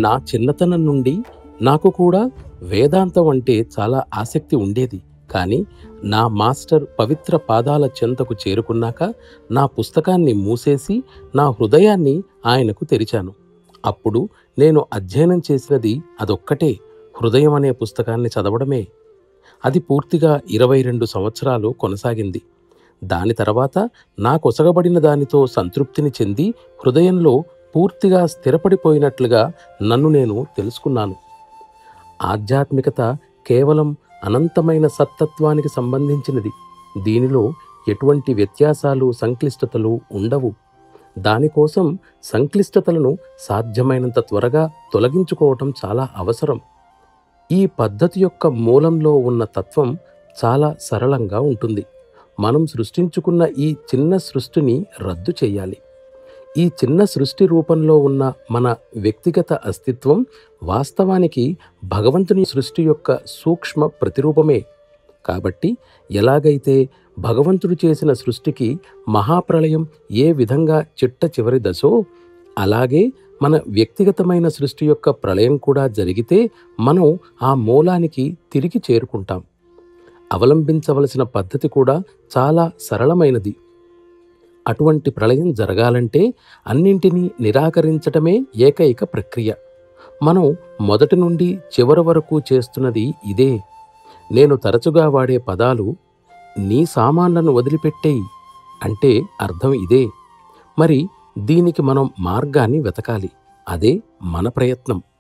నా చిన్నతనం నుండి నాకు కూడా వేదాంతం అంటే చాలా ఆసక్తి ఉండేది కానీ నా మాస్టర్ పవిత్ర పాదాల చెంతకు చేరుకున్నాక నా పుస్తకాన్ని మూసేసి నా హృదయాన్ని ఆయనకు తెరిచాను అప్పుడు నేను అధ్యయనం చేసినది అదొక్కటే హృదయం అనే పుస్తకాన్ని చదవడమే అది పూర్తిగా ఇరవై రెండు సంవత్సరాలు కొనసాగింది దాని తర్వాత నాకొసగబడిన దానితో సంతృప్తిని చెంది హృదయంలో పూర్తిగా స్థిరపడిపోయినట్లుగా నన్ను నేను తెలుసుకున్నాను ఆధ్యాత్మికత కేవలం అనంతమైన సత్తత్వానికి సంబంధించినది దీనిలో ఎటువంటి వ్యత్యాసాలు సంక్లిష్టతలు ఉండవు దానికోసం సంక్లిష్టతలను సాధ్యమైనంత త్వరగా తొలగించుకోవటం చాలా అవసరం ఈ పద్ధతి యొక్క మూలంలో ఉన్న తత్వం చాలా సరళంగా ఉంటుంది మనం సృష్టించుకున్న ఈ చిన్న సృష్టిని రద్దు చేయాలి ఈ చిన్న సృష్టి రూపంలో ఉన్న మన వ్యక్తిగత అస్తిత్వం వాస్తవానికి భగవంతుని సృష్టి యొక్క సూక్ష్మ ప్రతిరూపమే కాబట్టి ఎలాగైతే భగవంతుడు చేసిన సృష్టికి మహాప్రళయం ఏ విధంగా చిట్ట చివరి దశో అలాగే మన వ్యక్తిగతమైన సృష్టి యొక్క ప్రళయం కూడా జరిగితే మనం ఆ మూలానికి తిరిగి చేరుకుంటాం అవలంబించవలసిన పద్ధతి కూడా చాలా సరళమైనది అటువంటి ప్రళయం జరగాలంటే అన్నింటినీ నిరాకరించటమే ఏకైక ప్రక్రియ మనం మొదటి నుండి చివరి వరకు చేస్తున్నది ఇదే నేను తరచుగా వాడే పదాలు నీ సామాన్లను వదిలిపెట్టేయి అంటే అర్థం ఇదే మరి దీనికి మనం మార్గాన్ని వెతకాలి అదే మన ప్రయత్నం